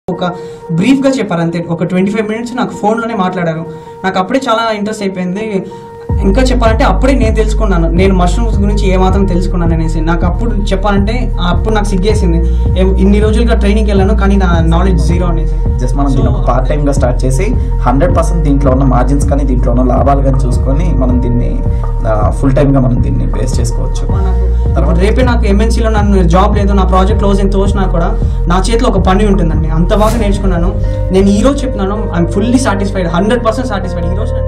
ఒక బ్రీఫ్గా చెప్పారు అంతే ఒక ట్వంటీ ఫైవ్ మినిట్స్ నాకు ఫోన్లోనే మాట్లాడారు నాకు అప్పుడే చాలా ఇంట్రెస్ట్ అయిపోయింది ఇంకా చెప్పాలంటే అప్పుడే నేను తెలుసుకున్నాను నేను మష్రూమ్స్ గురించి ఏమాత్రం తెలుసుకున్నాను అనేసి నాకు అప్పుడు చెప్పాలంటే అప్పుడు నాకు సిగ్గేసింది ఏ- ఇన్ని రోజులుగా ట్రైనింగ్కి వెళ్ళాను కానీ నా నాలెడ్జ్ జీరో అనేసి జస్ట్ మనం దీన్ని ఒక పార్ట్ టైం గా స్టార్ట్ చేసి హండ్రెడ్ పర్సెంట్ దీంట్లో ఉన్న మార్జిన్స్ కానీ దీంట్లో ఉన్న లాభాలు కానీ చూసుకొని మనం దీన్ని ఫుల్ టైం గా మనం దీన్ని బేస్ చేసుకోవచ్చు ఇప్పుడు రేపే నాకు ఎంఎన్సీలో నన్ను జాబ్ లేదు నా ప్రాజెక్ట్ క్లోజ్ అని తోచినా కూడా నా చేతిలో ఒక పని ఉంటుందండి అంత బాగా నేర్చుకున్నాను నేను ఈ రోజు చెప్తున్నాను I'm fully satisfied hundred percent satisfied ఈ రోజు నేను-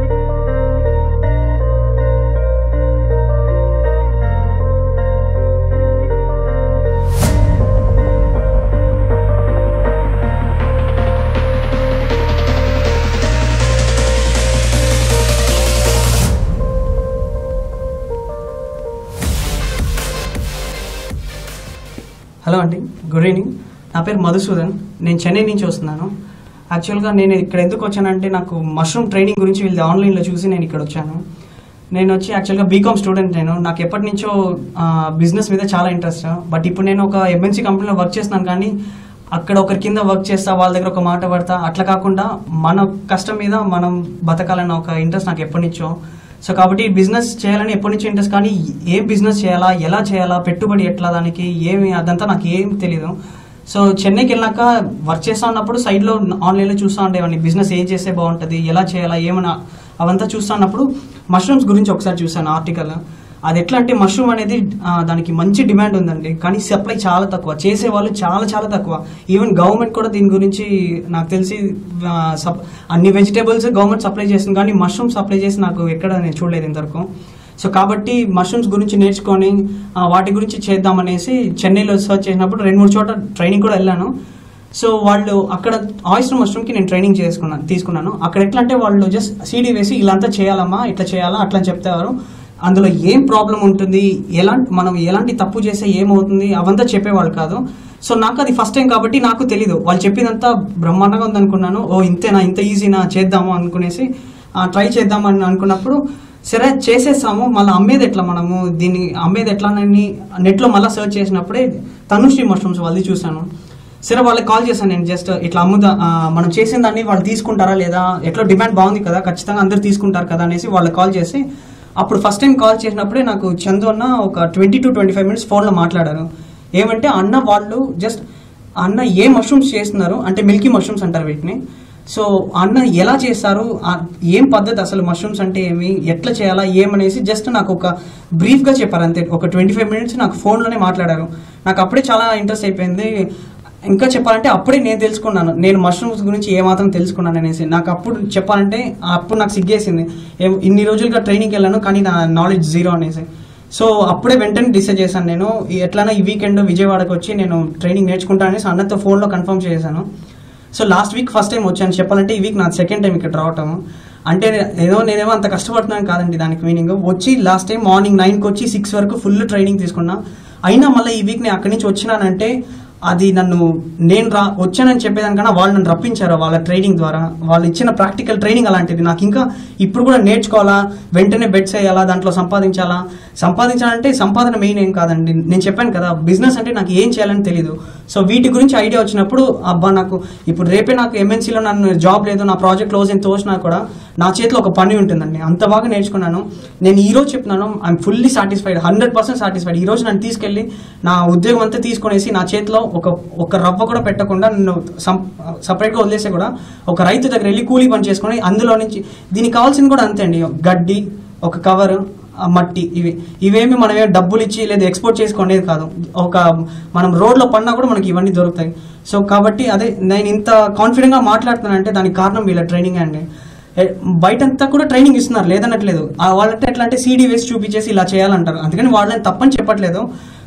హలో అండి గుడ్ ఈవినింగ్ నా పేరు మధుసూదన్ నేను చెన్నై నుంచి వస్తున్నాను యాక్చువల్గా నేను ఇక్కడ ఎందుకు వచ్చానంటే నాకు మష్రూమ్ ట్రైనింగ్ గురించి వీళ్ళది ఆన్లైన్లో చూసి నేను ఇక్కడ వచ్చాను నేను వచ్చి యాక్చువల్గా బీకామ్ స్టూడెంట్ నేను నాకు ఎప్పటి నుంచో బిజినెస్ మీద చాలా ఇంట్రెస్ట్ బట్ ఇప్పుడు నేను ఒక ఎంఎన్సీ కంపెనీలో వర్క్ చేస్తున్నాను కానీ అక్కడ ఒకరి కింద వర్క్ చేస్తా వాళ్ళ దగ్గర ఒక మాట పడతా అట్లా కాకుండా మన కష్టం మీద మనం బతకాలన్న ఒక ఇంట్రెస్ట్ నాకు ఎప్పటి నుంచో సో కాబట్టి బిజినెస్ చేయాలని ఎప్పటి నుంచి ఇంట్రెస్ట్ కానీ ఏం బిజినెస్ చేయాలా ఎలా చేయాలా పెట్టుబడి ఎట్లా దానికి ఏమి అదంతా నాకు ఏం తెలియదు సో చెన్నైకి వెళ్ళాక వర్క్ చేస్తా ఉన్నప్పుడు సైడ్లో ఆన్లైన్లో చూస్తూ ఉండేవాడిని బిజినెస్ ఏం చేస్తే బాగుంటుంది ఎలా చేయాలా ఏమన్నా అవంతా చూస్తూ ఉన్నప్పుడు మష్రూమ్స్ గురించి ఒకసారి చూసాను ఆర్టికల్ అది ఎట్లా అంటే మష్రూమ్ అనేది ఆ, దానికి మంచి డిమాండ్ ఉందండి కానీ సప్లై చాలా తక్కువ చేసే వాళ్ళు చాలా చాలా తక్కువ ఈవెన్ గవర్నమెంట్ కూడా దీని గురించి నాకు తెలిసి ఆ, సప్- అన్ని వెజిటేబుల్స్ గవర్నమెంట్ సప్లై చేస్తుంది కానీ మష్రూమ్ సప్లై చేసి నాకు ఎక్కడ నేను చూడలేదు ఇంతవరకు సో కాబట్టి మష్రూమ్స్ గురించి నేర్చుకొని ఆ, వాటి గురించి చేద్దామనేసి చెన్నైలో సర్చ్ చేసినప్పుడు రెండు మూడు చోట్ల ట్రైనింగ్ కూడా వెళ్ళాను సో వాళ్ళు అక్కడ ఆయిస్టర్ మష్రూమ్కి నేను ట్రైనింగ్ చేసుకున్నాను తీసుకున్నాను అక్కడ ఎట్లా అంటే వాళ్ళు జస్ట్ సీడీ వేసి ఇలాంతా చేయాలమ్మా ఇట్లా చేయాలా అట్లా అని చెప్తారు అందులో ఏం ప్రాబ్లం ఉంటుంది ఎలాంటి మనం ఎలాంటి తప్పు చేస్తే ఏమవుతుంది అవంతా చెప్పేవాళ్ళు కాదు సో నాకు అది ఫస్ట్ టైం కాబట్టి నాకు తెలీదు వాళ్ళు చెప్పినంతా బ్రహ్మాండంగా ఉందనుకున్నాను ఓ ఇంతేనా ఇంత ఈజీనా చేద్దాము అనుకునేసి ట్రై చేద్దామని అనుకున్నప్పుడు సరే చేసేసాము మళ్ళీ అమ్మేది ఎట్లా మనము దీన్ని అమ్మేది ఎట్లా అని నెట్లో మళ్ళీ సెర్చ్ చేసినప్పుడే తనుశ్రీ మష్రూమ్స్ వాళ్ళది చూశాను సరే వాళ్ళకి కాల్ చేశాను నేను జస్ట్ ఇట్లా అమ్ముదా ఆ, మనం చేసిన దాన్ని వాళ్ళు తీసుకుంటారా లేదా ఎట్లా డిమాండ్ బాగుంది కదా ఖచ్చితంగా అందరు తీసుకుంటారు కదా అనేసి వాళ్ళకి కాల్ చేసి అప్పుడు ఫస్ట్ టైం కాల్ చేసినప్పుడే నాకు చందు అన్న ఒక twenty to twenty five minutes ఫోన్లో మాట్లాడారు ఏమంటే అన్న వాళ్ళు జస్ట్ అన్న ఏ మష్రూమ్స్ చేస్తున్నారు అంటే మిల్కీ మష్రూమ్స్ అంటారు వీటిని సో అన్న ఎలా చేస్తారు ఆ ఏం పద్ధతి అసలు మష్రూమ్స్ అంటే ఏమి ఎట్లా చేయాలా ఏమనేసి జస్ట్ నాకు ఒక బ్రీఫ్గా చెప్పారు అంతే ఒక ట్వంటీ ఫైవ్ మినిట్స్ నాకు ఫోన్లోనే మాట్లాడారు నాకు అప్పుడే చాలా ఇంట్రెస్ట్ అయిపోయింది ఇంకా చెప్పాలంటే అప్పుడే నేను తెలుసుకున్నాను నేను మష్రూమ్స్ గురించి ఏమాత్రం తెలుసుకున్నాను అనేసి నాకు అప్పుడు చెప్పాలంటే అప్పుడు నాకు సిగ్గేసింది ఏ- ఇన్ని రోజులుగా ట్రైనింగ్కి వెళ్ళాను కానీ నా నాలెడ్జ్ జీరో అనేసి సో అప్పుడే వెంటనే డిసైడ్ చేశాను నేను ఈ ఎట్లైనా ఈ వీకెండ్ విజయవాడకు వచ్చి నేను ట్రైనింగ్ నేర్చుకుంటా అనేసి అన్నతో ఫోన్లో కన్ఫర్మ్ చేశాను so last week first time వచ్చాను చెప్పాలంటే ఈ వీక్ నా సెకండ్ టైం ఇక్కడ రావటం అంటే ఏదో నేనేమో అంత కష్టపడుతున్నాను కాదండి దానికి మీనింగ్ వచ్చి లాస్ట్ టైం మార్నింగ్ నైన్కి వచ్చి సిక్స్ వరకు ఫుల్ ట్రైనింగ్ తీసుకున్నా అయినా మళ్ళీ ఈ వీక్ నేను అక్కడి నుంచి వచ్చినానంటే అది నన్ను నేను రా వచ్చానని చెప్పేదానికన్నా వాళ్ళు నన్ను రప్పించారు వాళ్ళ ట్రైనింగ్ ద్వారా వాళ్ళు ఇచ్చిన ప్రాక్టికల్ ట్రైనింగ్ అలాంటిది నాకు ఇంకా ఇప్పుడు కూడా నేర్చుకోవాలా వెంటనే బెట్స్ వేయాలా దాంట్లో సంపాదించాలా సంపాదించాలంటే సంపాదన మెయిన్ ఏం కాదండి నేను చెప్పాను కదా బిజినెస్ అంటే నాకు ఏం చేయాలని తెలియదు సో వీటి గురించి ఐడియా వచ్చినప్పుడు అబ్బా నాకు ఇప్పుడు రేపే నాకు ఎంఎన్సీలో నన్ను జాబ్ లేదు నా ప్రాజెక్ట్ క్లోజ్ అని తోచినా కూడా నా చేతిలో ఒక పని ఉంటుందండి అంత బాగా నేర్చుకున్నాను నేను ఈ రోజు చెప్తున్నాను I'm fully satisfied hundred percent satisfied ఈ రోజు నన్ను తీసుకెళ్ళి నా ఉద్యోగం అంతా తీసుకొనేసి నా చేతిలో ఒక ఒక రవ్వ కూడా పెట్టకుండా నన్ను సపరేట్గా వదిలేస్తే కూడా ఒక రైతు దగ్గర వెళ్ళి కూలీ పని చేసుకొని అందులో నుంచి దీనికి కావాల్సింది కూడా అంతే అండి గడ్డి ఒక కవర్ మట్టి ఇవి ఇవేమి మనం ఏం డబ్బులు ఇచ్చి లేదా ఎక్స్పోర్ట్ చేసుకునేది కాదు ఒక మనం రోడ్లో పడినా కూడా మనకి ఇవన్నీ దొరుకుతాయి సో కాబట్టి అదే నేను ఇంత కాన్ఫిడెంట్గా మాట్లాడుతున్నానంటే దానికి కారణం వీళ్ళ ట్రైనింగ్ అండి ఏ, బయటంతా కూడా ట్రైనింగ్ ఇస్తున్నారు లేదనట్లేదు ఆ వాళ్ళంటే ఎట్లా అంటే సీడీ వేసి చూపించేసి ఇలా చేయాలంటారు అందుకని వాళ్ళని తప్పని చెప్పట్లేదు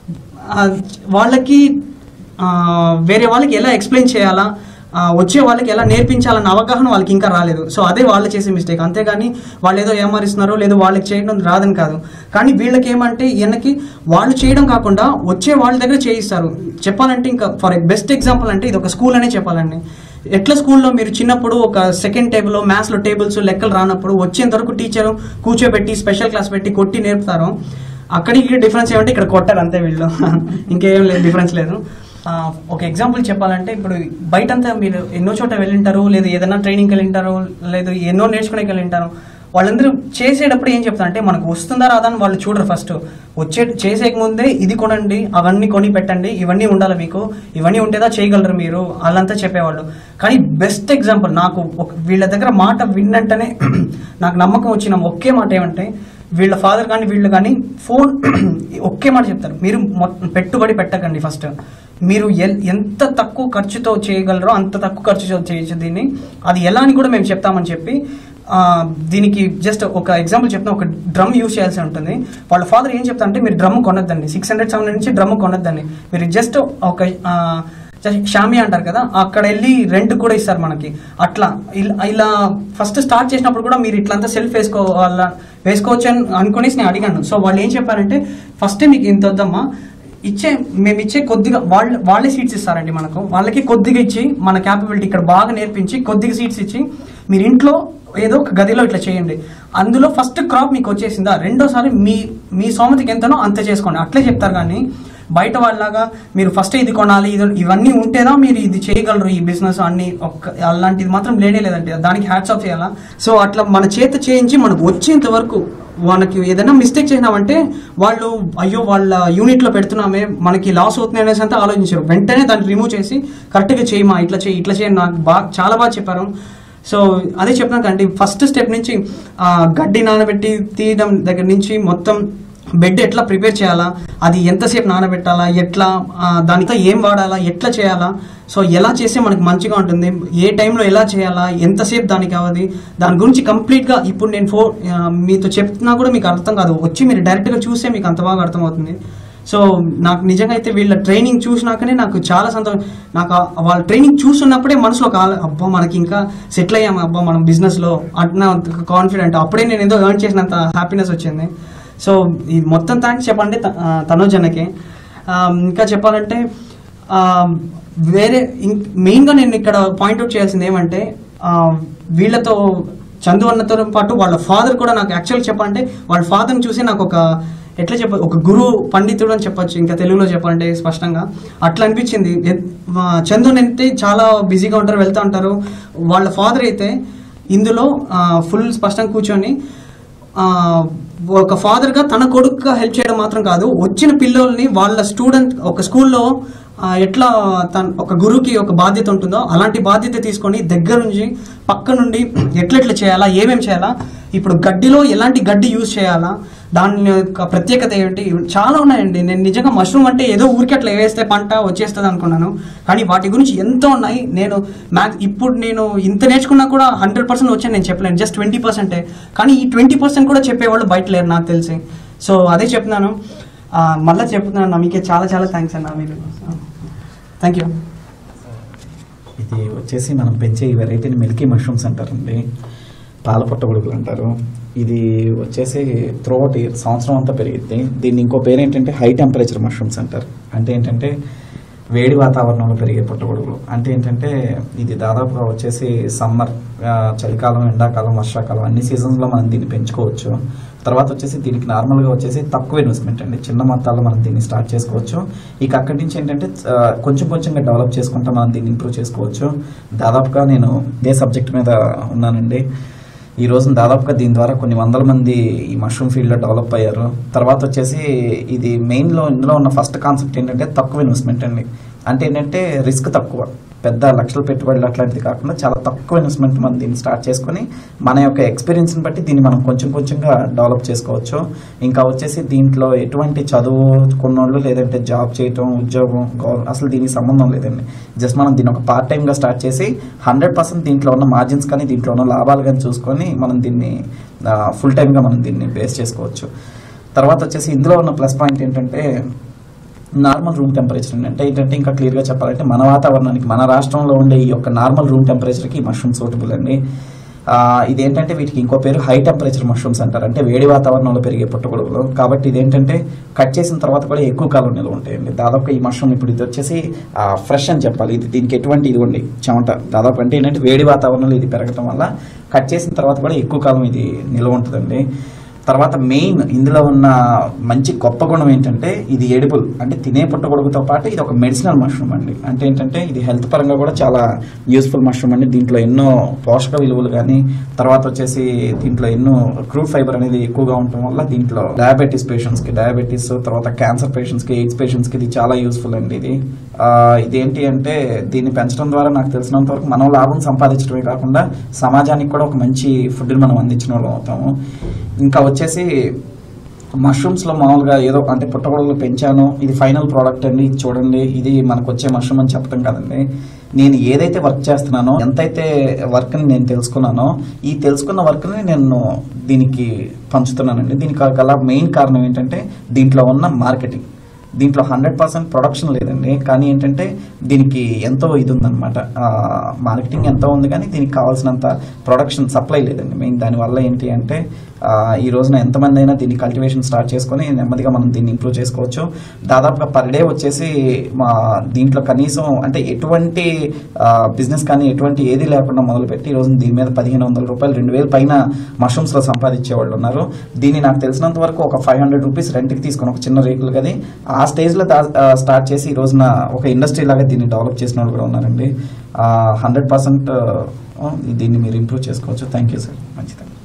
ఆ, వాళ్ళకి ఆ, వేరే వాళ్ళకి ఎలా ఎక్స్ప్లెయిన్ చేయాలా ఆ, వచ్చే వాళ్ళకి ఎలా నేర్పించాలన్న అవగాహన వాళ్ళకి ఇంకా రాలేదు సో అదే వాళ్ళు చేసే మిస్టేక్ అంతేగాని వాళ్ళు ఏదో ఏమరిస్తున్నారో లేదో వాళ్ళకి చేయడం రాదని కాదు కానీ వీళ్ళకి ఏమంటే ఈయనకి వాళ్ళు చేయడం కాకుండా వచ్చే వాళ్ళ దగ్గర చేయిస్తారు చెప్పాలంటే ఇంకా ఫర్ బెస్ట్ ఎగ్జాంపుల్ అంటే ఇది ఒక స్కూల్ అనే చెప్పాలండి ఎట్లా స్కూల్లో మీరు చిన్నప్పుడు ఒక సెకండ్ టేబుల్ మ్యాథ్స్లో టేబుల్స్ లెక్కలు రానప్పుడు వచ్చేంత వరకు టీచర్ కూర్చోబెట్టి స్పెషల్ క్లాస్ పెట్టి కొట్టి నేర్పుతారు అక్కడికి డిఫరెన్స్ ఏమంటే ఇక్కడ కొట్టారు అంతే వీళ్ళు ఇంకేం లేదు డిఫరెన్స్ లేదు ఆ, ఒక ఎగ్జాంపుల్ చెప్పాలంటే ఇప్పుడు బయటంతా మీరు ఎన్నో చోట వెళ్ళింటారు లేదు ఏదైనా ట్రైనింగ్కి వెళ్ళింటారు లేదు ఎన్నో నేర్చుకునేకి వెళ్ళింటారు వాళ్ళందరూ చేసేటప్పుడు ఏం చెప్తారంటే మనకు వస్తుందా రాదా అని వాళ్ళు చూడరు ఫస్ట్ వచ్చే చేసేక ముందే ఇది కొనండి అవన్నీ కొని పెట్టండి ఇవన్నీ ఉండాలి మీకు ఇవన్నీ ఉంటేదా చేయగలరు మీరు వాళ్ళంతా చెప్పేవాళ్ళు కానీ బెస్ట్ ఎగ్జాంపుల్ నాకు ఒక- వీళ్ళ దగ్గర మాట విన్నంటనే నాకు నమ్మకం వచ్చిన ఒకే మాట ఏమంటే వీళ్ళ ఫాదర్ కానీ వీళ్ళు కానీ ఫోన్ ఒకే మాట చెప్తారు మీరు మొత్తం పెట్టుబడి పెట్టకండి ఫస్ట్ మీరు ఎల్- ఎంత తక్కువ ఖర్చుతో చేయగలరో అంత తక్కువ ఖర్చుతో చేయొచ్చు దీన్ని అది ఎలా అని కూడా మేము చెప్తామని చెప్పి ఆ, దీనికి జస్ట్ ఒక ఎగ్జాంపుల్ చెప్తాను ఒక డ్రమ్ యూస్ చేయాల్సి ఉంటుంది వాళ్ళ ఫాదర్ ఏం చెప్తారంటే మీరు డ్రమ్ కొనొద్దండి సిక్స్ హండ్రెడ్ సెవెన్ నుంచి డ్రమ్ కొనొద్దండి మీరు జస్ట్ ఒక ఆ, just షామి అంటారు కదా అక్కడ వెళ్ళి రెంట్ కూడా ఇస్తారు మనకి అట్లా ఇలా- ఇలా ఫస్ట్ స్టార్ట్ చేసినప్పుడు కూడా మీరు ఇట్లంతా సెల్ఫ్ వేసుకోవాల వేసుకోవచ్చు అని అనుకునేసి నేను అడిగాను సో వాళ్ళు ఏం చెప్పారంటే ఫస్టే మీకు ఇంత వద్దమ్మా ఇచ్చే మేము ఇచ్చే కొద్దిగా వాళ్ళు వాళ్ళే సీట్స్ ఇస్తారండి మనకు వాళ్ళకి కొద్దిగా ఇచ్చి మన క్యాపబిలిటీ ఇక్కడ బాగా నేర్పించి కొద్దిగా సీట్స్ ఇచ్చి మీరు ఇంట్లో ఏదో ఒక గదిలో ఇట్లా చేయండి అందులో ఫస్ట్ క్రాప్ మీకు వచ్చేసిందా రెండోసారి మీ మీ సోమతికి ఎంతనో అంత చేసుకోండి అట్లే చెప్తారు కానీ బయట వాళ్ళలాగా మీరు ఫస్ట్ ఇది కొనాలి ఇది ఇవన్నీ ఉంటేనా మీరు ఇది చేయగలరు ఈ బిజినెస్ అన్ని ఒక్క అలాంటిది మాత్రం లేనే లేదండి దానికి హ్యాట్స్ ఆఫ్ చేయాలా సో అట్లా మన చేత చేయించి మనకు వచ్చేంత వరకు మనకి ఏదైనా మిస్టేక్ చేసినామంటే వాళ్ళు అయ్యో వాళ్ళ యూనిట్ లో పెడుతున్నామే మనకి లాస్ అవుతుంది అనేసి అంతా ఆలోచించారు వెంటనే దాన్ని రిమూవ్ చేసి కరెక్ట్గా చేయమా ఇట్లా చేయి ఇట్లా చేయి నాకు బాగా చాలా బాగా చెప్పారు సో అదే చెప్పినా కండి ఫస్ట్ స్టెప్ నుంచి ఆ, గడ్డి నానబెట్టి తీయడం దగ్గర నుంచి మొత్తం బెడ్ ఎట్లా ప్రిపేర్ చేయాలా అది ఎంతసేపు నానబెట్టాలా ఎట్లా ఆ, దానితో ఏం వాడాలా ఎట్లా చేయాలా సో ఎలా చేస్తే మనకి మంచిగా ఉంటుంది ఏ టైంలో ఎలా చేయాలా ఎంతసేపు దానికి అవ్వదు దాని గురించి కంప్లీట్గా ఇప్పుడు నేను ఫో ఆ, మీతో చెప్తున్నా కూడా మీకు అర్థం కాదు వచ్చి మీరు డైరెక్ట్గా చూస్తే మీకు అంత బాగా అర్థమవుతుంది సో నాకు నిజంగా అయితే వీళ్ళ ట్రైనింగ్ చూసినాకనే నాకు చాలా సంతోషం నాకు ఆ- వాళ్ళ ట్రైనింగ్ చూస్తున్నప్పుడే మనసులో ఒక ఆలో- అబ్బా మనకి ఇంకా సెటిల్ అయ్యాము అబ్బా మనం బిజినెస్లో అంటున్నా కాన్ఫిడెంట్ అప్పుడే నేను ఏదో ఎర్న్ చేసినంత హ్యాపీనెస్ వచ్చింది సో ఈ మొత్తం థ్యాంక్స్ చెప్పండి త- ఆ, తనోజ్ అన్నకి ఆ, ఇంకా చెప్పాలంటే ఆ, వేరే ఇం- మెయిన్గా నేను ఇక్కడ పాయింట్అవుట్ చేయాల్సింది ఏమంటే ఆ, వీళ్ళతో చందు అన్నతో పాటు వాళ్ళ ఫాదర్ కూడా నాకు యాక్చువల్ చెప్పాలంటే వాళ్ళ ఫాదర్ని చూసి నాకు ఒక ఎట్లా చెప్ప ఒక గురు పండితుడు అని చెప్పొచ్చు ఇంకా తెలుగులో చెప్పాలంటే స్పష్టంగా అట్లా అనిపించింది ఎ- వా- చందు అయితే చాలా బిజీగా ఉంటారు వెళ్తూ ఉంటారు వాళ్ళ ఫాదర్ అయితే ఇందులో ఫుల్ స్పష్టంగా కూర్చొని ఆ, ఒక father గా తన కొడుకుగా హెల్ప్ చేయడం మాత్రం కాదు వచ్చిన పిల్లల్ని వాళ్ళ స్టూడెంట్ ఒక స్కూల్లో ఆ, ఎట్లా తన ఒక గురువుకి ఒక బాధ్యత ఉంటుందో అలాంటి బాధ్యత తీసుకొని దగ్గర నుంచి పక్క నుండి ఎట్లెట్లా చేయాలా ఏమేం చేయాలా ఇప్పుడు గడ్డిలో ఎలాంటి గడ్డి యూజ్ చేయాలా దాని యొక్క ప్రత్యేకత ఏంటి ఇవి చాలా ఉన్నాయండి నేను నిజంగా మష్రూమ్ అంటే ఏదో ఊరికి అట్లా వేస్తే పంట వచ్చేస్తుంది అనుకున్నాను కానీ వాటి గురించి ఎంతో ఉన్నాయి నేను మ్యాథ్ ఇప్పుడు నేను ఇంత నేర్చుకున్నా కూడా హండ్రెడ్ పర్సెంట్ వచ్చాను నేను చెప్పలేను జస్ట్ ట్వంటీ పర్సెంటే కానీ ఈ ట్వంటీ పర్సెంట్ కూడా చెప్పేవాళ్ళు బయట లేరు నాకు తెలిసి సో అదే చెప్తున్నాను ఆ, మళ్ళా చెప్తున్నాను అన్న, మీకే చాలా చాలా థ్యాంక్స్ అన్న మీరు థ్యాంక్ యూ ఇది వచ్చేసి మనం పెంచే ఈ వెరైటీని మిల్కీ మష్రూమ్స్ అంటారండి పాల పుట్టగొడుగులు అంటారు ఇది వచ్చేసి త్రూఅవుట్ ఇయర్ సంవత్సరం అంతా పెరిగిద్ది దీన్ని ఇంకో పేరు ఏంటంటే హై టెంపరేచర్ మష్రూమ్స్ అంటారు అంటే ఏంటంటే వేడి వాతావరణంలో పెరిగే పుట్టగొడుగులు అంటే ఏంటంటే ఇది దాదాపుగా వచ్చేసి సమ్మర్ చలికాలం ఎండాకాలం వర్షాకాలం అన్ని సీజన్స్లో మనం దీన్ని పెంచుకోవచ్చు తర్వాత వచ్చేసి దీనికి నార్మల్గా వచ్చేసి తక్కువ ఇన్వెస్ట్మెంట్ అండి చిన్న మొత్తాల్లో మనం దీన్ని స్టార్ట్ చేసుకోవచ్చు ఇక అక్కడి నుంచి ఏంటంటే ఆ, కొంచెం కొంచెంగా డెవలప్ చేసుకుంటా మనం దీన్ని ఇంప్రూవ్ చేసుకోవచ్చు దాదాపుగా నేను ఇదే సబ్జెక్ట్ మీద ఉన్నానండి ఈ రోజున దాదాపుగా దీని ద్వారా కొన్ని వందల మంది ఈ మష్రూమ్ ఫీల్డ్లో డెవలప్ అయ్యారు తర్వాత వచ్చేసి ఇది మెయిన్లో ఇందులో ఉన్న ఫస్ట్ కాన్సెప్ట్ ఏంటంటే తక్కువ ఇన్వెస్ట్మెంట్ అండి అంటే ఏంటంటే రిస్క్ తక్కువ పెద్ద లక్షల పెట్టుబడులు అట్లాంటిది కాకుండా చాలా తక్కువ ఇన్వెస్ట్మెంట్ మనం దీన్ని స్టార్ట్ చేసుకొని మన యొక్క ఎక్స్పీరియన్స్ని బట్టి దీన్ని మనం కొంచెం కొంచెంగా డెవలప్ చేసుకోవచ్చు ఇంకా వచ్చేసి దీంట్లో ఎటువంటి చదువు కొన్నోళ్ళు లేదంటే జాబ్ చేయటం ఉద్యోగం గౌరవం అసలు దీనికి సంబంధం లేదండి జస్ట్ మనం దీన్ని ఒక పార్ట్ టైంగా స్టార్ట్ చేసి హండ్రెడ్ పర్సెంట్ దీంట్లో ఉన్న మార్జిన్స్ కానీ దీంట్లో ఉన్న లాభాలు కానీ చూసుకొని మనం దీన్ని ఫుల్ టైంగా మనం దీన్ని బేస్ చేసుకోవచ్చు తర్వాత వచ్చేసి ఇందులో ఉన్న ప్లస్ పాయింట్ ఏంటంటే నార్మల్ రూమ్ టెంపరేచర్ అండి అంటే ఏంటంటే ఇంకా క్లియర్గా చెప్పాలంటే మన వాతావరణానికి మన రాష్ట్రంలో ఉండే ఈ యొక్క నార్మల్ రూమ్ టెంపరేచర్కి మష్రూమ్ సూటబుల్ అండి ఆ, ఇదేంటంటే వీటికి ఇంకో పేరు హై టెంపరేచర్ మష్రూమ్స్ అంటారు అంటే వేడి వాతావరణంలో పెరిగే పుట్టగొడుగులు కాబట్టి ఇదేంటంటే కట్ చేసిన తర్వాత కూడా ఎక్కువ కాలం నిల్వ ఉంటాయండి దాదాపు ఈ మష్రూమ్ ఇప్పుడు ఇది వచ్చేసి ఫ్రెష్ అని చెప్పాలి ఇది దీనికి ఎటువంటి ఇది ఉంది చెమట దాదాపు అంటే ఏంటంటే వేడి వాతావరణంలో ఇది పెరగడం వల్ల కట్ చేసిన తర్వాత కూడా ఎక్కువ కాలం ఇది నిల్వ ఉంటుందండి తర్వాత మెయిన్ ఇందులో ఉన్న మంచి గొప్ప గుణం ఏంటంటే ఇది ఎడిబుల్ అంటే తినే పుట్టగొడుగుతో పాటు ఇది ఒక మెడిసినల్ మష్రూమ్ అండి అంటే ఏంటంటే ఇది హెల్త్ పరంగా కూడా చాలా యూస్ఫుల్ మష్రూమ్ అండి దీంట్లో ఎన్నో పోషక విలువలు కానీ తర్వాత వచ్చేసి దీంట్లో ఎన్నో క్రూడ్ ఫైబర్ అనేది ఎక్కువగా ఉండటం వల్ల దీంట్లో డయాబెటీస్ పేషెంట్స్కి డయాబెటీస్ తర్వాత క్యాన్సర్ పేషెంట్స్కి ఎయిడ్స్ పేషెంట్స్కి ఇది చాలా యూస్ఫుల్ అండి ఇది ఆ, ఇదేంటి అంటే దీన్ని పెంచడం ద్వారా నాకు తెలిసినంత వరకు మనం లాభం సంపాదించడమే కాకుండా సమాజానికి కూడా ఒక మంచి ఫుడ్ని మనం అందించిన వాళ్ళం అవుతాము ఇంకా వచ్చేసి మష్రూమ్స్లో మామూలుగా ఏదో అంటే పుట్టగొడుగులు పెంచాను ఇది ఫైనల్ ప్రోడక్ట్ అండి ఇది చూడండి ఇది మనకు వచ్చే మష్రూమ్ అని చెప్పడం కాదండి నేను ఏదైతే వర్క్ చేస్తున్నానో ఎంతైతే వర్క్ని నేను తెలుసుకున్నానో ఈ తెలుసుకున్న వర్క్ని నేను దీనికి పంచుతున్నానండి దీనికి గల మెయిన్ కారణం ఏంటంటే దీంట్లో ఉన్న మార్కెటింగ్ దీంట్లో హండ్రెడ్ పర్సెంట్ ప్రొడక్షన్ లేదండి కానీ ఏంటంటే దీనికి ఎంతో ఇది ఉందన్నమాట మార్కెటింగ్ ఎంతో ఉంది కానీ దీనికి కావాల్సినంత ప్రొడక్షన్ సప్లై లేదండి మెయిన్ దానివల్ల ఏంటి అంటే ఆ, ఈ రోజున ఎంతమంది అయినా దీన్ని కల్టివేషన్ స్టార్ట్ చేసుకొని నెమ్మదిగా మనం దీన్ని ఇంప్రూవ్ చేసుకోవచ్చు దాదాపుగా పర్ డే వచ్చేసి మా దీంట్లో కనీసం అంటే ఎటువంటి బిజినెస్ కానీ ఎటువంటి ఏది లేకుండా మొదలుపెట్టి ఈ రోజు దీని మీద పదిహేను వందల రూపాయలు రెండు వేలు పైన మష్రూమ్స్లో సంపాదించే వాళ్ళు ఉన్నారు దీన్ని నాకు తెలిసినంత వరకు ఒక ఫైవ్ హండ్రెడ్ రూపీస్ రెంట్కి తీసుకొని ఒక చిన్న రేకులు గది ఆ స్టేజ్లో స్టార్ట్ చేసి ఈ రోజున ఒక ఇండస్ట్రీ లాగా దీన్ని డెవలప్ చేసిన వాళ్ళు కూడా ఉన్నారండి హండ్రెడ్ పర్సెంట్ దీన్ని మీరు ఇంప్రూవ్ చేసుకోవచ్చు థ్యాంక్ యూ సార్ మంచిది